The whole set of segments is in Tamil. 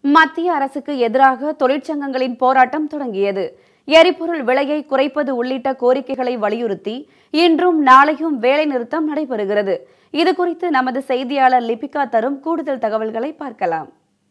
மத்திய அரசுக்கு எதிராக தொழிற்சங்கங்களின் போராட்டம் தொடங்கியது எரிபொருள் விலையை குறைப்பது உள்ளிட்ட கோரிக்கைகளை வலியுறுத்தி இன்றும் நாளையும் வேலைநிறுத்தம் நடைபெறுகிறது இது குறித்து நமது செய்தியாளர் லிபிகா தரும் கூடுதல் தகவல்களை பார்க்கலாம்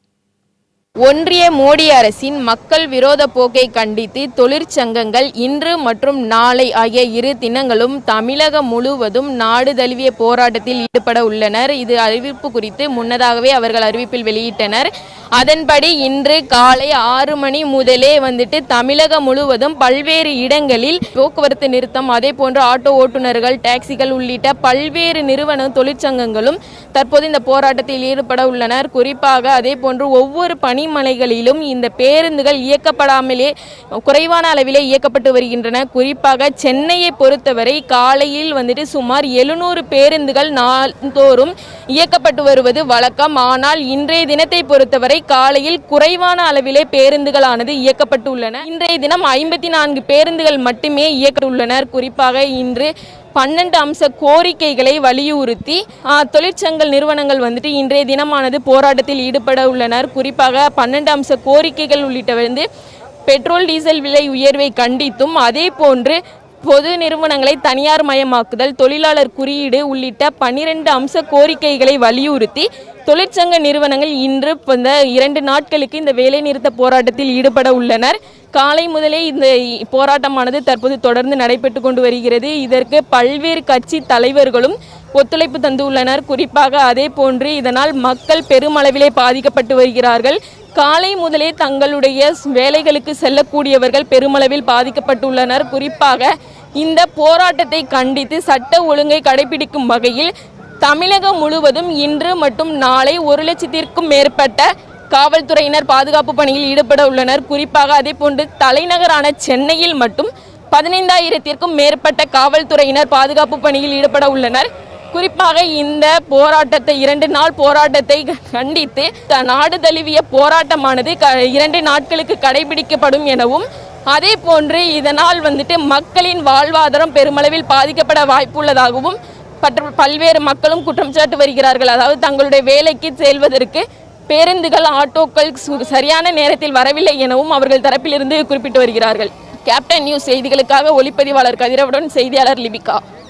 ஒன்றிய மோடி அரசின் மக்கள் விரோத போக்கை கண்டித்து தொழிற்சங்கங்கள் இன்று மற்றும் நாளை ஆகிய இரு தினங்களும் தமிழகம் முழுவதும் நாடு தழுவிய போராட்டத்தில் ஈடுபட உள்ளனர் இது அறிவிப்பு குறித்து முன்னதாகவே அவர்கள் அறிவிப்பில் வெளியிட்டனர் அதன்படி இன்று காலை ஆறு மணி முதலே வந்துட்டு தமிழகம் முழுவதும் பல்வேறு இடங்களில் போக்குவரத்து நிறுத்தம் அதே போன்று ஆட்டோ ஓட்டுநர்கள் டாக்ஸிகள் உள்ளிட்ட பல்வேறு நிறுவன தொழிற்சங்கங்களும் தற்போது இந்த போராட்டத்தில் ஈடுபட உள்ளனர் குறிப்பாக அதே போன்று ஒவ்வொரு பனிமலைகளிலும் இந்த பேருந்துகள் இயக்கப்படாமலே குறைவான அளவிலே இயக்கப்பட்டு வருகின்றன குறிப்பாக சென்னையை பொறுத்தவரை காலையில் வந்துட்டு சுமார் எழுநூறு பேருந்துகள் நாள்தோறும் இயக்கப்பட்டு வருவது வழக்கம் ஆனால் இன்றைய தினத்தை பொறுத்தவரை காலையில் குறைவான அளவிலே பேருந்துகளானது இயக்கப்பட்டு உள்ளன இன்றைய தினம் ஐம்பத்தி நான்கு பேருந்துகள் மட்டுமே இயக்கப்பட்டுள்ளனர் குறிப்பாக இன்று பன்னெண்டு அம்ச கோரிக்கைகளை வலியுறுத்தி ஆ, தொழிற்சங்க நிறுவனங்கள் வந்துட்டு இன்றைய தினமானது போராட்டத்தில் ஈடுபட உள்ளனர் குறிப்பாக பன்னெண்டு அம்ச கோரிக்கைகள் உள்ளிட்ட வந்து பெட்ரோல் டீசல் விலை உயர்வை கண்டித்தும் அதே போன்று பொது நிறுவனங்களை தனியார் மயமாக்குதல் தொழிலாளர் குறியீடு உள்ளிட்ட பன்னிரண்டு அம்ச கோரிக்கைகளை வலியுறுத்தி தொழிற்சங்க நிறுவனங்கள் இன்று இந்த இரண்டு நாட்களுக்கு இந்த வேலைநிறுத்த போராட்டத்தில் ஈடுபட உள்ளனர் காலை முதலே இந்த போராட்டமானது தற்போது தொடர்ந்து நடைபெற்று கொண்டு வருகிறது இதற்கு பல்வேறு கட்சி தலைவர்களும் ஒத்துழைப்பு தந்துள்ளனர் குறிப்பாக அதே போன்று இதனால் மக்கள் பெருமளவிலே பாதிக்கப்பட்டு வருகிறார்கள் காலை முதலே தங்களுடைய வேலைகளுக்கு செல்லக்கூடியவர்கள் பெருமளவில் பாதிக்கப்பட்டுள்ளனர் குறிப்பாக இந்த போராட்டத்தை கண்டித்து சட்ட ஒழுங்கை கடைபிடிக்கும் வகையில் தமிழகம் முழுவதும் இன்று மற்றும் நாளை ஒரு லட்சத்திற்கும் மேற்பட்ட காவல்துறையினர் பாதுகாப்பு பணியில் ஈடுபட உள்ளனர் குறிப்பாக அதே போன்று தலைநகரான சென்னையில் மட்டும் பதினைந்தாயிரத்திற்கும் மேற்பட்ட காவல்துறையினர் பாதுகாப்பு பணியில் ஈடுபட உள்ளனர் குறிப்பாக இந்த போராட்டத்தை இரண்டு நாள் போராட்டத்தை கண்டித்து த- நாடு தழுவிய போராட்டமானது க இரண்டு நாட்களுக்கு கடைபிடிக்கப்படும் எனவும் அதே போன்று இதனால் வந்துட்டு மக்களின் வாழ்வாதாரம் பெருமளவில் பாதிக்கப்பட வாய்ப்புள்ளதாகவும் பற்ற பல்வேறு மக்களும் குற்றம் சாட்டு வருகிறார்கள் அதாவது தங்களுடைய வேலைக்கு செல்வதற்கு பேருந்துகள் ஆட்டோக்கள் சு- சரியான நேரத்தில் வரவில்லை எனவும் அவர்கள் தரப்பிலிருந்து குறிப்பிட்டு வருகிறார்கள் கேப்டன் நியூஸ் செய்திகளுக்காக ஒளிப்பதிவாளர் கதிரவுடன் செய்தியாளர் லிபிகா